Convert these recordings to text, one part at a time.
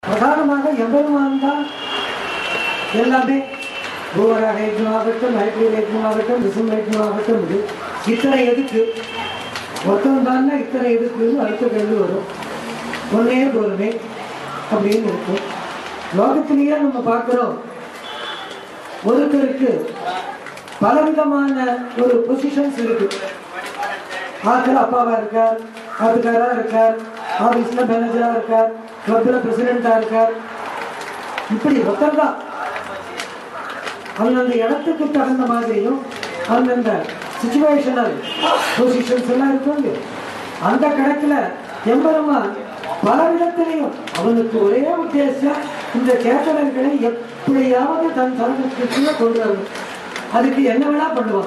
பிரதானமாக எம்பெருமான் தான் எல்லாமே பூவராக யஜ்னமாகட்டும் ஹைட்ரீல் யஜ்னமாகட்டும் விசும் யஜ்னமாகட்டும் இது இத்தனை எதுக்கு மொத்தம் தான் இத்தனை எதுக்குன்னு அடுத்த கேள்வி வரும் ஒன்னே போருமே அப்படின்னு இருக்கும் லோகத்திலேயே நம்ம பார்க்கிறோம் ஒருத்தருக்கு பலவிதமான ஒரு பொசிஷன்ஸ் இருக்கு ஆத்துல அப்பாவா இருக்கார் ஆத்துக்காரா இருக்கார் ஆபீஸ்ல மேனேஜரா இருக்கார் கிளப்ல பிரசிடென்டா இருக்கார் இப்படி ஒருத்தர் தான் அந்தந்த இடத்துக்கு தகுந்த மாதிரியும் அந்தந்த சுச்சுவேஷனல் பொசிஷன்ஸ் எல்லாம் இருக்குங்க அந்த கணக்குல எம்பெருமான் பல விதத்திலையும் அவனுக்கு ஒரே உத்தேசம் இந்த சேத்தனர்களை எப்படியாவது தன் சரணத்துக்குள்ள கொண்டு வரணும் அதுக்கு என்ன வேணா பண்ணுவான்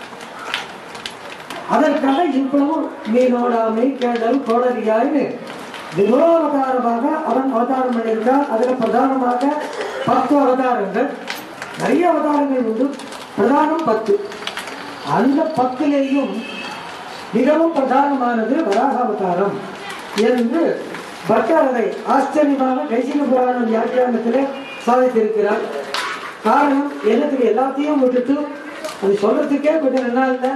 அதற்காக இவ்வளவும் மீனோடாமை கேடல் கோடரியாய்னு வினோவதாரமாக அவன் அவதாரம் பண்ணியிருக்கான் அதுல பிரதானமாக பத்து அவதாரங்கள் நிறைய அவதாரங்கள் உண்டு பிரதானம் பத்து அந்த பத்திலேயும் மிகவும் பிரதானமானது வராக அவதாரம் என்று பட்டரதை ஆச்சரியமாக கைசிக புராணம் வியாக்கியானத்திலே சாதித்திருக்கிறார் காரணம் எனக்கு எல்லாத்தையும் விட்டுட்டு அது சொல்றதுக்கே கொஞ்சம் நல்லா இல்லை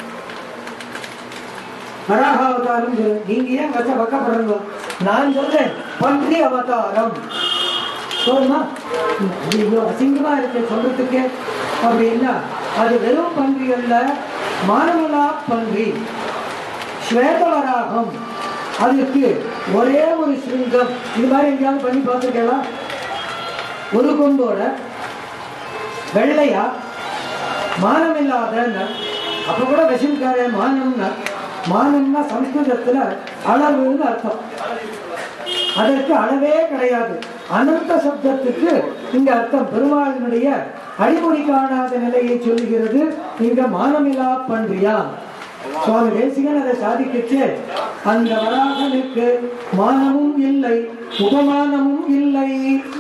வராக அவதாரம் சொல்லு. நீங்க ஏன் வச்ச பக்கப்படுறீங்க நான் சொல்றேன் பன்றி அவதாரம் சொல்லுமா ஐயோ அசிங்கமா இருக்கு சொல்றதுக்கு அப்படின்னா அது வெறும் பன்றி அல்ல மானவலா பன்றி ஸ்வேதவராகம் அதுக்கு ஒரே ஒரு சிங்கம் இது மாதிரி எங்கேயாவது பண்ணி பார்த்துருக்கலாம் ஒரு கொம்போட வெள்ளையா மானமில்லாத அப்ப கூட விஷம்கார மானம்னா மானம்னா சம்ஸ்கிருதத்துல அளவுன்னு அர்த்தம் அதற்கு அளவே கிடையாது அனந்த சப்தத்துக்கு இங்க அர்த்தம் பெருமாளினுடைய அடிமொழி காணாத நிலையை சொல்லுகிறது இங்க மானமிலா பன்றியா சுவாமி தேசிகன் அதை சாதிக்கச்சு அந்த வராகனுக்கு மானமும் இல்லை உபமானமும் இல்லை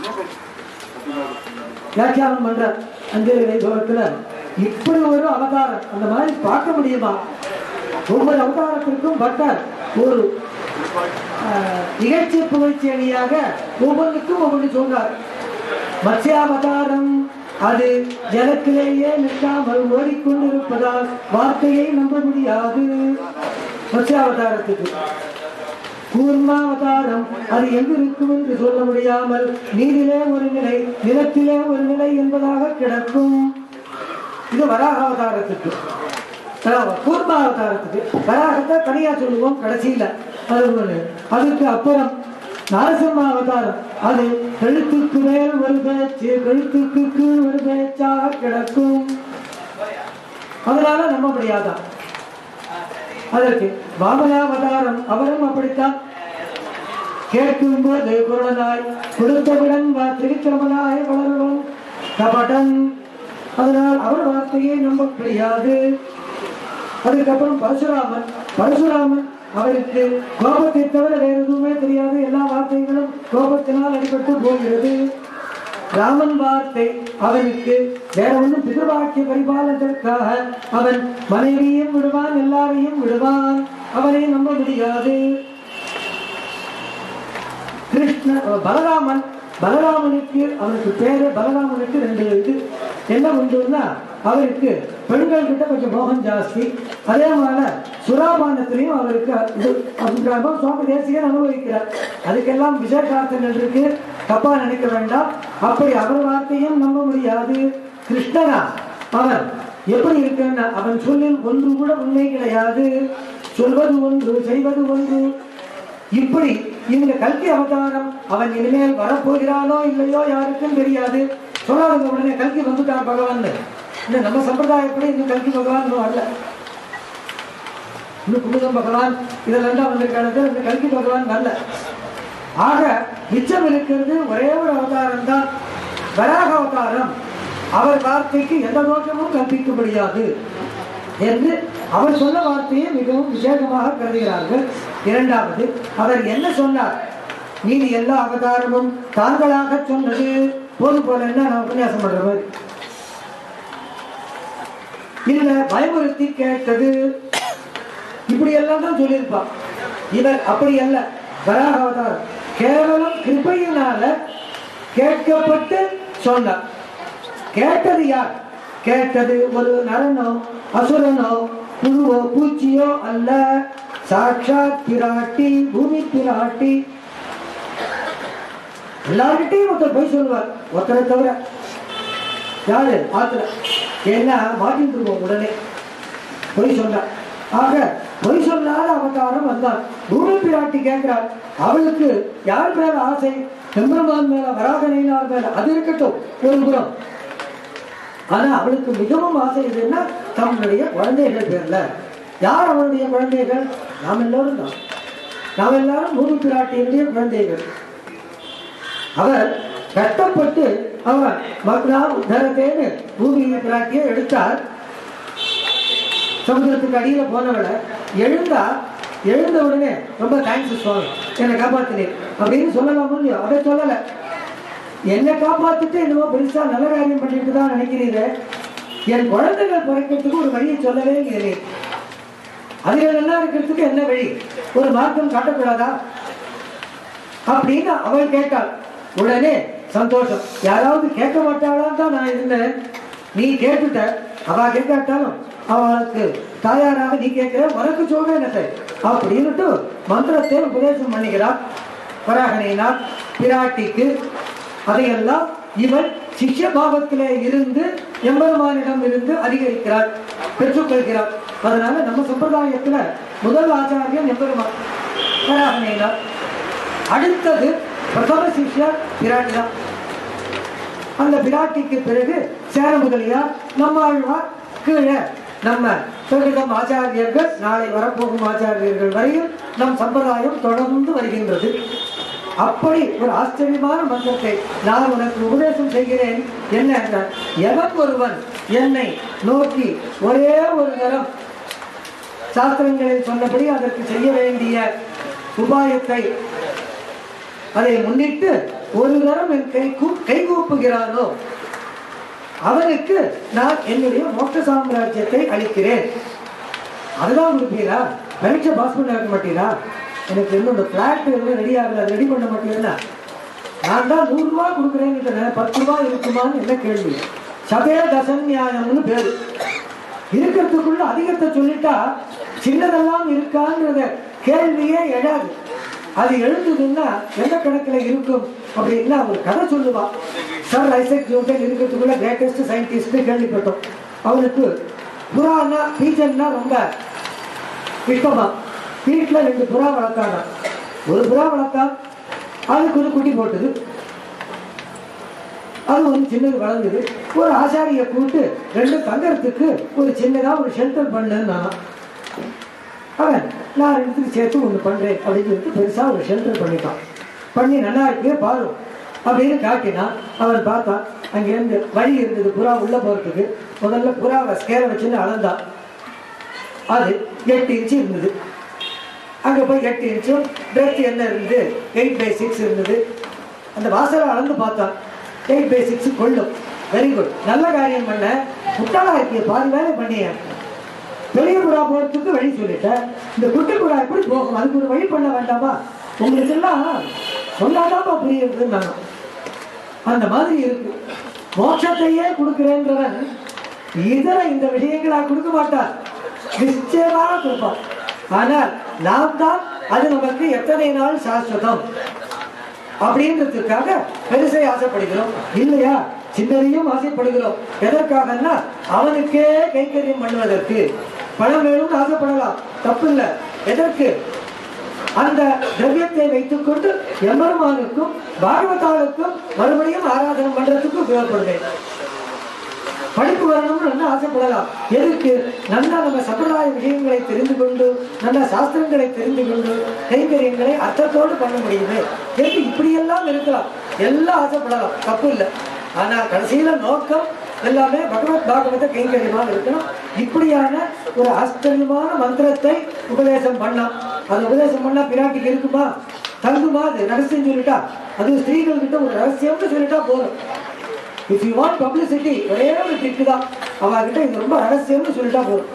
வியாக்கியானம் பண்றார் அஞ்சலி வைபவத்துல இப்படி ஒரு அவதாரம் அந்த மாதிரி பார்க்க முடியுமா ஒவ்வொரு அவதாரத்திற்கும் பட்டர் ஒரு ஆஹ், நிகழ்ச்சி புகழ்ச்சியடியாக ஒவ்வொன்றுக்கும் ஒவ்வொன்று சொல்றார் மத்ஸ்யாவதாரம் அது ஜலத்திலேயே நிற்காமல் ஓடிக்கொண்டிருப்பதால் வார்த்தையை நம்ப முடியாது மத்ஸ்யாவதாரத்துக்கு கூர்மாவதாரம் அது எங்கு இருக்கும் என்று சொல்ல முடியாமல் நீரிலே ஒரு நிலை நிலத்திலே ஒரு நிலை என்பதாக கிடக்கும் இது வராக அவதாரத்துக்கு அதாவது கூர்ம அவதாரத்துக்கு வராகத்தை தனியா சொல்லுவோம் கடைசியில அது ஒண்ணு. அதுக்கு அப்புறம் நரசிம்ம அவதாரம் அது கழுத்துக்கு மேல் ஒரு பேச்சு கழுத்துக்கு கீழ் ஒரு பேச்சாக கிடக்கும் அதனால நம்ப முடியாதான் அதற்கு வாமனாவதாரம் அவரும் அப்படித்தான் கேட்கும் போது குரலனாய் கொடுத்தவிடன் திருக்கிரமனாய் வளருவன் கபடன் அதனால் அவர் வார்த்தையை நம்ப முடியாது அதுக்கப்புறம் பரசுராமன் பரசுராமன் அவருக்கு கோபத்தை தவிர வேற எதுவுமே தெரியாது எல்லா வார்த்தைகளும் கோபத்தினால் அடிபட்டு போகிறது ராமன் வார்த்தை அவனுக்கு வேற ஒன்றும் பிதர்வாக்கிய பரிபாலனத்திற்காக அவன் மனைவியையும் விடுவான் எல்லாரையும் விடுவான் அவனை நம்ப முடியாது கிருஷ்ண பலராமன் பலராமனுக்கு அவனுக்கு பேரு பலராமனுக்கு ரெண்டு இது என்ன உண்டுன்னா அவருக்கு பெண்கள் கிட்ட கொஞ்சம் மோகம் ஜாஸ்தி அதே மாதிரி சுராபானத்திலையும் அவருக்கு இது அப்படிங்கிற சுவாமி தேசிகன் அனுபவிக்கிறார் அதுக்கெல்லாம் விசேஷார்த்தங்கள் இருக்கு தப்பா நினைக்க வேண்டாம் அப்படி அவர் வார்த்தையும் நம்ப முடியாது கிருஷ்ணனா அவன் எப்படி இருக்குன்னா அவன் சொல்லில் ஒன்று கூட உண்மை கிடையாது சொல்வது ஒன்று செய்வது ஒன்று இப்படி இந்த கல்கி அவதாரம் அவன் இனிமேல் வரப்போகிறானோ இல்லையோ யாருக்கும் தெரியாது சொல்லாதுங்க உடனே கல்கி வந்துட்டான் பகவான் இந்த நம்ம சம்பிரதாயப்படி இன்னும் கல்கி பகவான் இன்னும் வரல இன்னும் குமுதம் பகவான் இதெல்லாம் தான் வந்திருக்கானது இந்த கல்கி பகவான் வரல ஆக மிச்சம் இருக்கிறது ஒரே ஒரு அவதாரம் தான் வராக அவதாரம் அவர் வார்த்தைக்கு எந்த தோஷமும் கற்பிக்க முடியாது என்று அவர் சொன்ன வார்த்தையை மிகவும் விசேஷமாக கருதுகிறார்கள் இரண்டாவது அவர் என்ன சொன்னார் மீதி எல்லா அவதாரமும் தாங்களாக சொன்னது போது போல என்ன நான் உபன்யாசம் பண்ற மாதிரி இல்ல பயமுறுத்தி கேட்டது இப்படி எல்லாம் தான் சொல்லியிருப்பான் இவர் அப்படி அல்ல வராக அவதாரம் கேவலம் கிருபையினால கேட்கப்பட்டு சொன்னார் கேட்டது யார் கேட்டது ஒரு நரனோ அசுரனோ புழுவோ பூச்சியோ அல்ல சாட்சாத் பிராட்டி பூமி பிராட்டி எல்லார்கிட்டையும் ஒருத்தர் போய் சொல்லுவார் ஒருத்தரை தவிர யாரு ஆத்துல ஏன்னா மாட்டிட்டு இருக்கோம் உடனே பொய் சொன்னார் ஆக பொய் சொல்லாத அவதாரம் வந்தார் பூமி பிராட்டி கேட்கிறார் அவளுக்கு யார் மேல ஆசை செம்பெருமான் மேல வராகனையினார் மேல அது இருக்கட்டும் ஒரு புறம் ஆனா அவளுக்கு மிகவும் ஆசை எதுன்னா தன்னுடைய குழந்தைகள் பேர்ல யார் அவளுடைய குழந்தைகள் நாம் எல்லோரும் தான் நாம் எல்லாரும் பூமி பிராட்டியினுடைய குழந்தைகள் அவர் கஷ்டப்பட்டு அவர் மக்னா உத்தரத்தேன்னு பூமி பிராட்டியை எடுத்தார் சமுதிரத்துக்கு அடியில போனவளை எழுந்தா எழுந்த உடனே ரொம்ப தேங்க்ஸ் சுவாமி என்னை காப்பாத்தினேன் அப்படின்னு சொல்லலாம் இல்லையோ அதை சொல்லல என்னை காப்பாத்திட்டு என்னமோ பெருசா நல்ல காரியம் பண்ணிட்டு தான் நினைக்கிறீங்க என் குழந்தைகள் பிறக்கிறதுக்கு ஒரு வழியை சொல்லவே இல்லை அதுல நல்லா இருக்கிறதுக்கு என்ன வழி ஒரு மார்க்கம் காட்டக்கூடாதா அப்படின்னு அவள் கேட்டாள் உடனே சந்தோஷம் யாராவது கேட்க மாட்டாளான்னு தான் நான் இருந்தேன் நீ கேட்டுட்ட அவ கேட்காட்டாலும் அவளுக்கு தாயாராக நீ கேட்கிற உனக்கு சொல்றேன் என்ன அப்படின்னுட்டு மந்திரத்தை உபதேசம் பண்ணிக்கிறார் வராகனையினார் பிராட்டிக்கு அதையெல்லாம் இவள் சிஷ்ய பாவத்திலே இருந்து எம்பெருமானிடம் இருந்து அதிகரிக்கிறார் பெற்றுக்கொள்கிறார் அதனால நம்ம சம்பிரதாயத்துல முதல் ஆச்சாரியன் எம்பெருமான் வராகனையினார் அடுத்தது பிரதம சிஷ்யர் பிராட்டி தான் அந்த பிராட்டிக்கு பிறகு சேர முதலியார் நம்மாழ்வார் கீழே நம்ம பிரகிதம் ஆச்சாரியர்கள் நாளை வரப்போகும் ஆச்சாரியர்கள் வரையில் நம் சம்பிரதாயம் தொடர்ந்து வருகின்றது அப்படி ஒரு ஆச்சரியமான மந்திரத்தை நான் உனக்கு உபதேசம் செய்கிறேன் என்ன என்றால் எவன் ஒருவன் என்னை நோக்கி ஒரே ஒரு தரம் சாஸ்திரங்களில் சொன்னபடி அதற்கு செய்ய வேண்டிய உபாயத்தை அதை முன்னிட்டு ஒரு தரம் என் கை கூ- கை கூப்புகிறானோ அவனுக்கு நான் என்னுடைய மோட்ச சாம்ராஜ்யத்தை அளிக்கிறேன் அதுதான் கொடுப்பீங்களா பரீட்சை பாஸ் பண்ண வைக்க மாட்டீங்களா எனக்கு இன்னும் இந்த பிளாட் எதுவும் ரெடி ஆகல ரெடி பண்ண மாட்டீங்கன்னா நான் தான் நூறு ரூபாய் கொடுக்குறேன்னு பத்து ரூபாய் இருக்குமான்னு என்ன கேள்வி சதே தசன்யாயம்னு பேரு இருக்கிறதுக்குள்ள அதிகத்தை சொல்லிட்டா சின்னதெல்லாம் இருக்கான்றத கேள்வியே எழாது அது எழுந்ததுன்னா எந்த கணக்குல இருக்கும் அப்படின்னா ஒரு கதை சொல்லுவா சார் ஐசக் நியூட்டன் இருக்கிறதுக்குள்ள கிரேட்டஸ்ட் சயின்டிஸ்ட் கேள்விப்பட்டோம் அவனுக்கு புறான்னா பீஜன்னா ரொம்ப இஷ்டமா வீட்டுல ரெண்டு புறா வளர்த்தாங்க ஒரு புறா வளர்த்தா அதுக்கு ஒரு குட்டி போட்டது அது வந்து சின்னது வளர்ந்தது ஒரு ஆசாரியை கூப்பிட்டு ரெண்டு தங்கறதுக்கு ஒரு சின்னதா ஒரு ஷெல்டர் பண்ணுன்னு நான் அவன் நான் ரெண்டுத்துக்கு சேர்த்து ஒன்று பண்றேன் அப்படின்னு சொல்லிட்டு பெருசா ஒரு ஷெல்டர் பண்ணிட்டான் பண்ணி நல்லா இருக்கு பாரு அப்படின்னு காட்டினான் அவன் பார்த்தான் அங்கேருந்து வழி இருந்தது புறா உள்ள போறதுக்கு முதல்ல புறாவை ஸ்கேலை வச்சுன்னு அளந்தான் அது எட்டு இன்ச்சு இருந்தது அங்க போய் எட்டு இன்ச்சும் பிரெத் என்ன இருந்தது எயிட் பை சிக்ஸ் இருந்தது அந்த வாசலை அளந்து பார்த்தான் எயிட் பை சிக்ஸ் கொள்ளும் வெரி குட் நல்ல காரியம் பண்ண முட்டாளா இருக்கிய பாதி வேலை பண்ணிய பெரிய புறா போறதுக்கு வழி சொல்லிட்டேன் இந்த குட்டி புறா எப்படி போகும் அதுக்கு ஒரு வழி பண்ண வேண்டாமா உங்களுக்கு எல்லாம் சொல்லாதாப்பா புரியுது நான் அந்த மாதிரி இருக்கு மோட்சத்தையே கொடுக்கிறேன்றவன் இதர இந்த விஷயங்களா கொடுக்க மாட்டான் நிச்சயமாக கொடுப்பான் ஆனால் நாம் தான் அது நமக்கு எத்தனை நாள் சாஸ்வதம் அப்படின்றதுக்காக பெருசை ஆசைப்படுகிறோம் இல்லையா சின்னதையும் ஆசைப்படுகிறோம் எதற்காகன்னா அவனுக்கே கைங்கரியம் பண்ணுவதற்கு பணம் வேணும்னு ஆசைப்படலாம் தப்பு இல்லை எதற்கு அந்த திரவியத்தை வைத்துக்கொண்டு எம்பெருமானுக்கும் பாகவதாளுக்கும் மறுபடியும் ஆராதனை பண்றதுக்கு உபயோகப்படுவேன் படிப்பு வரணும்னு நல்லா ஆசைப்படலாம் எதுக்கு நல்லா நம்ம சம்பிரதாய விஷயங்களை தெரிந்து கொண்டு நல்ல சாஸ்திரங்களை தெரிந்து கொண்டு கைங்கரியங்களை அர்த்தத்தோடு பண்ண முடியுது எதுக்கு இப்படியெல்லாம் இருக்கலாம் எல்லாம் ஆசைப்படலாம் தப்பு இல்லை ஆனா கடைசியில நோக்கம் எல்லாமே பகவத் பாகவத கைங்கரியமாக இருக்கணும் இப்படியான ஒரு ஆச்சரியமான மந்திரத்தை உபதேசம் பண்ணலாம் அது உபதேசம் பண்ணா பிராட்டிக்கு இருக்குமா தங்குமா அது ரகசியம் சொல்லிட்டா அது ஸ்திரீகள் கிட்ட ஒரு ரகசியம்னு சொல்லிட்டா போதும் இஃப் யூ வாண்ட் பப்ளிசிட்டி ஒரே ஒரு ட்ரிக் தான் அவகிட்ட இது ரொம்ப ரகசியம்னு சொல்லிட்டா போதும்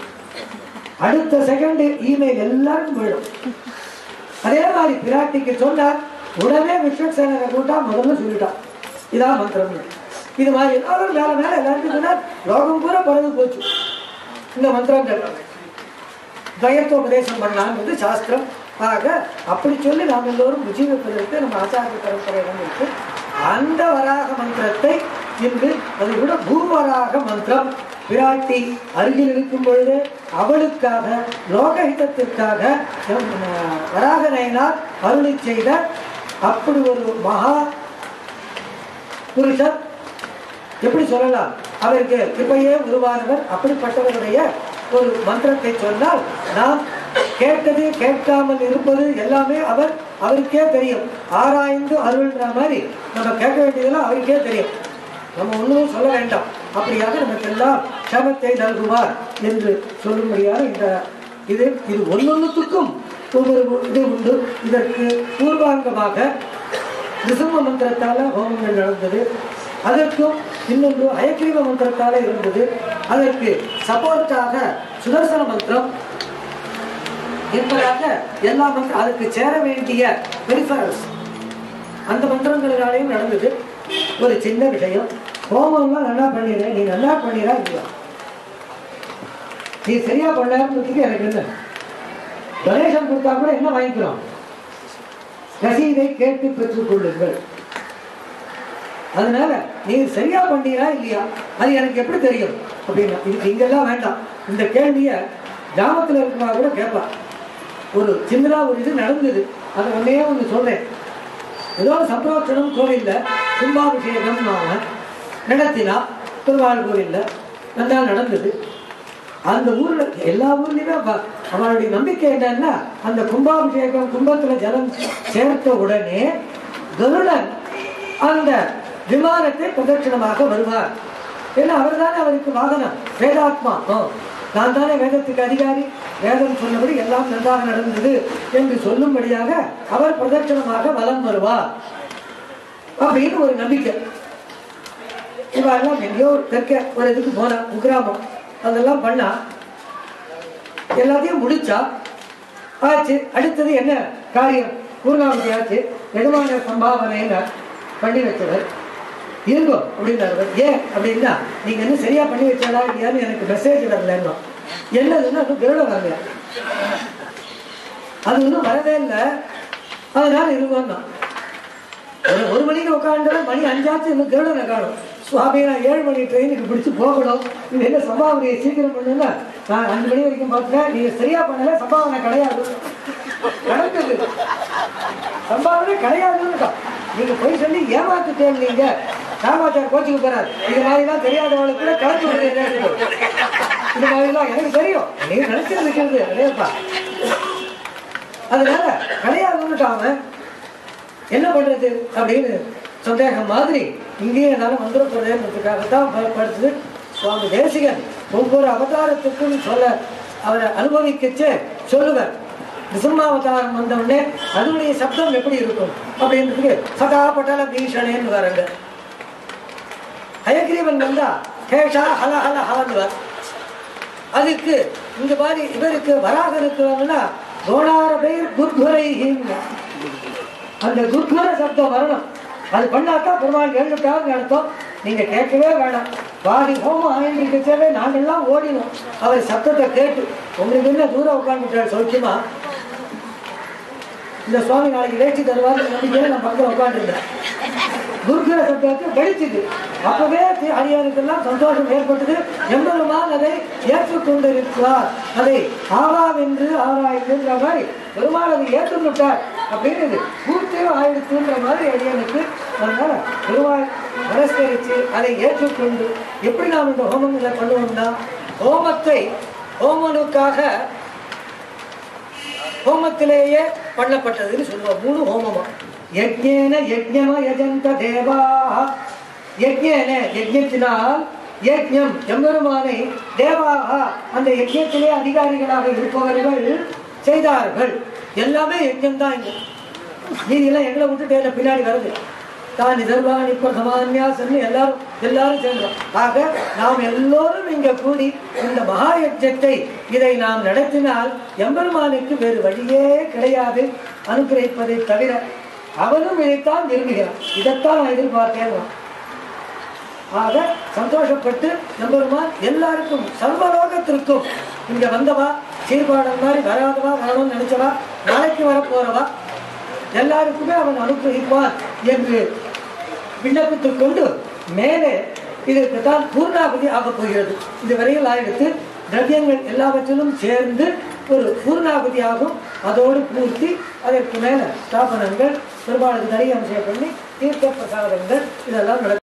அடுத்த செகண்ட் இமெயில் எல்லாருக்கும் போயிடும் அதே மாதிரி பிராட்டிக்கு சொன்னார் உடனே விஸ்வக்சேனரை கூட்டா முதல்ல சொல்லிட்டான் இதான் மந்திரம் இது மாதிரி எல்லாரும் மேல மேல எல்லாருக்கும் சொன்னா லோகம் பூரா பரவி போச்சு இந்த மந்திரங்கள் துவயத்தோபதேசம் பண்ணலான்றது சாஸ்திரம் ஆக அப்படி சொல்லி நாம் எல்லோரும் உஜீவிப்பதற்கு நம்ம ஆச்சாரிய பரம்பரையிடம் இருக்கு அந்த வராக மந்திரத்தை இன்று அது கூட பூவராக மந்திரம் பிராட்டி அருகில் இருக்கும் பொழுது அவளுக்காக லோகஹிதத்திற்காக எம், அஹ், வராக நயனார் அருளி செய்த அப்படி ஒரு மகா புருஷர் எப்படி சொல்லலாம் அவருக்கு இப்பயே உருவானவர் அப்படிப்பட்டவருடைய ஒரு மந்திரத்தை சொன்னால் நாம் கேட்டது கேட்காமல் இருப்பது எல்லாமே அவர் அவருக்கே தெரியும் ஆராய்ந்து அருள்ன்ற மாதிரி நம்ம கேட்க வேண்டியதெல்லாம் அவருக்கே தெரியும் நம்ம ஒன்றும் சொல்ல வேண்டாம் அப்படியாக நமக்கெல்லாம் க்ஷமத்தை நல்குவார் என்று சொல்லும்படியாக இந்த இது இது ஒன்னொன்றுத்துக்கும் ஒவ்வொரு இது உண்டு இதற்கு பூர்வாங்கமாக நிசும மந்திரத்தால ஹோமங்கள் நடந்தது அதற்கும் இன்னொன்று அயக்ரீவ மந்திரத்தால இருந்தது அதற்கு சப்போர்ட்டாக சுதர்சன மந்திரம் என்பதாக எல்லா மந்திரம் அதுக்கு சேர வேண்டிய பெரிஃபரல்ஸ் அந்த மந்திரங்களினாலேயும் நடந்தது ஒரு சின்ன விஷயம் ஹோமம்லாம் நல்லா பண்ணிடுறேன் நீ நல்லா பண்ணிடா இல்லையா நீ சரியா பண்ணாருன்றதுக்கு எனக்கு என்ன டொனேஷன் கொடுத்தா கூட என்ன வாங்கிக்கிறோம் ரசீதை கேட்டு பெற்றுக் கொள்ளுங்கள் அதனால நீ சரியா பண்ணீரா இல்லையா அது எனக்கு எப்படி தெரியும் அப்படின்னா இதுக்கு இங்கெல்லாம் வேண்டாம் இந்த கேள்விய கிராமத்துல இருக்கவங்க கூட கேட்பா ஒரு சின்னதா ஒரு இது நடந்தது அதை ஒன்னே ஒன்று சொல்றேன் ஏதோ சம்பிரோட்சணம் கோவில்ல கும்பாபிஷேகம் நாம நடத்தினா பெருமாள் கோவில்ல நல்லா நடந்தது அந்த ஊர்ல எல்லா ஊர்லயுமே அவ- அவளுடைய நம்பிக்கை என்னன்னா அந்த கும்பாபிஷேகம் கும்பத்துல ஜலம் சேர்த்த உடனே கருடன் அந்த விமானத்தை பிரதட்சணமாக வருவார் ஏன்னா அவர் தானே அவருக்கு வாகனம் வேதாத்மா ஓ, நான் தானே வேதத்துக்கு அதிகாரி வேதம் சொன்னபடி எல்லாம் நன்றாக நடந்தது என்று சொல்லும்படியாக அவர் பிரதட்சணமாக வலம் வருவார் அப்படின்னு ஒரு நம்பிக்கை இவெல்லாம் எங்கேயோ ஒரு தெற்க ஒரு இதுக்கு போனா குக்கிராமம் அதெல்லாம் பண்ணா எல்லாத்தையும் முடிச்சா ஆச்சு அடுத்தது என்ன காரியம் பூர்ணாவதி ஆச்சு எஜமான சம்பாவனைன்னு பண்ணி வச்சவர் இருங்கோ அப்படின்னாரு அவர். ஏன் அப்படின்னா நீங்க என்ன சரியா பண்ணி வச்சாலா இல்லையான்னு எனக்கு மெசேஜ் வரலன்னு என்னதுன்னா இன்னும் கருட வரல அது இன்னும் வரவே இல்லை அதனால இருங்கோன்னா ஒரு ஒரு மணிக்கு உட்காந்து மணி அஞ்சாச்சு இன்னும் கருடனை காணும் சுவாமி நான் ஏழு மணி ட்ரெயினுக்கு பிடிச்சு போகணும் இது என்ன சம்பாவனையை சீக்கிரம் பண்ணுன்னா நான் அஞ்சு மணி வரைக்கும் பார்த்தேன் நீங்க சரியா பண்ணல சம்பாவனை கிடையாது நடக்குது சம்பாவனை கிடையாதுன்னு நீங்க போய் சொல்லி ஏமாத்துட்டேன் நீங்க ராமாச்சார் கோச்சுக்கு போறாரு இது மாதிரிலாம் தெரியாதவங்களுக்கு கூட கலந்து விடுறது இது மாதிரிலாம் எனக்கு தெரியும் நீங்க நினைச்சிட்டு இருக்கிறது அதேப்பா அதனால கிடையாதுன்னுட்டாங்க என்ன பண்றது அப்படின்னு சந்தேகம் மாதிரி இங்கேயே என்னால மந்திர பிரதேசத்துக்காகத்தான் படிச்சது சுவாமி தேசிகன் ஒவ்வொரு அவதாரத்துக்கும் சொல்ல அவரை அனுபவிக்கச்சு சொல்லுவார் நிசம்மாவதாரம் வந்த உடனே அதனுடைய சப்தம் எப்படி இருக்கும் அப்படின்றதுக்கு சதா பட்டல பீஷணேன்னு வரங்க ஹயக்ரீவன் வந்தா கேஷா ஹல ஹல ஹலன்னுவார் அதுக்கு இந்த மாதிரி இவருக்கு வராகருக்கு வரணும்னா கோணார பெயர் குர்குரைஹின்னு அந்த துர்கர சப்தம் வரணும் அது பண்ணாதான் பெருமாள் எழுந்துட்டாருன்னு அர்த்தம் நீங்க கேட்கவே வேணாம் பாதி ஹோமம் ஆயிட்டு சேவை நாங்கெல்லாம் ஓடினோம் அவர் சத்தத்தை கேட்டு உங்களுக்கு என்ன தூரம் உட்காந்துட்டார் சௌக்கியமா இந்த சுவாமி நாளைக்கு வேட்சி தருவார் நம்பிக்கையில நான் பக்கம் உட்காந்துருந்தேன் துர்கர சப்தத்தை வெடிச்சுது அப்பவே தி- அடியாருக்கெல்லாம் சந்தோஷம் ஏற்பட்டது எம்பெருமான் அதை ஏற்றுக்கொண்டிருக்கிறார் அதை ஆவாவென்று ஆராய்ந்துன்ற மாதிரி பெருமாள் அதை ஏற்றுவிட்டார் அப்படின்னு இது பூர்த்தியும் ஆயிடுச்சுன்ற மாதிரி அடியனுக்கு அதனால பெருமாள் நமஸ்கரித்து அதை ஏற்றுக்கொண்டு எப்படி நாம் இந்த ஹோமங்களை பண்ணுவோம்னா ஹோமத்தை ஹோமனுக்காக ஹோமத்திலேயே பண்ணப்பட்டதுன்னு சொல்லுவோம் மூணு ஹோமமா யஜ்ஞேன யஜ்ஞம யஜந்த தேவா யஜ்ஞேன யஜ்ஞத்தினால் யஜ்ஞம் எம்பெருமானை தேவாக அந்த யஜ்ஞத்திலே அதிகாரிகளாக இருப்பவர்கள் செய்தார்கள் எல்லாமே யஜ்ஞம் தான் இங்க நீதியெல்லாம் எங்களை விட்டுட்டு இல்லை பின்னாடி வருது தான் இதர்வாணி பிரதமான்யாசன்னு எல்லாரும் எல்லாரும் சேர்ந்தோம் ஆக நாம் எல்லோரும் இங்க கூடி இந்த மகா யஜ்ஞத்தை இதை நாம் நடத்தினால் எம்பெருமானுக்கு வேறு வழியே கிடையாது அனுகிரகிப்பதை தவிர அவனும் இதைத்தான் விரும்புகிறான் இதைத்தான் நான் எதிர்பார்த்தேன் ஆக சந்தோஷப்பட்டு நம்பருமான் எல்லாருக்கும் சர்வலோகத்திற்கும் இங்க வந்தவா சீர்பாடம் மாதிரி வராதவா வரணும்னு நினைச்சவா நாளைக்கு வரப்போறவா எல்லாருக்குமே அவன் அனுகிரகிப்பான் என்று விண்ணப்பித்துக் கொண்டு மேலே இதற்கு தான் பூர்ணாபதி ஆகப் போகிறது இதுவரையில் ஆயிரத்து திரவியங்கள் எல்லாவற்றிலும் சேர்ந்து ஒரு பூர்ணாபதி ஆகும் அதோடு பூர்த்தி அதற்கு மேல ஸ்தாபனங்கள் பெருமாளுக்கு தனி அம்சம் பண்ணி தீர்த்த பிரசாதங்கள் இதெல்லாம் நடக்கும்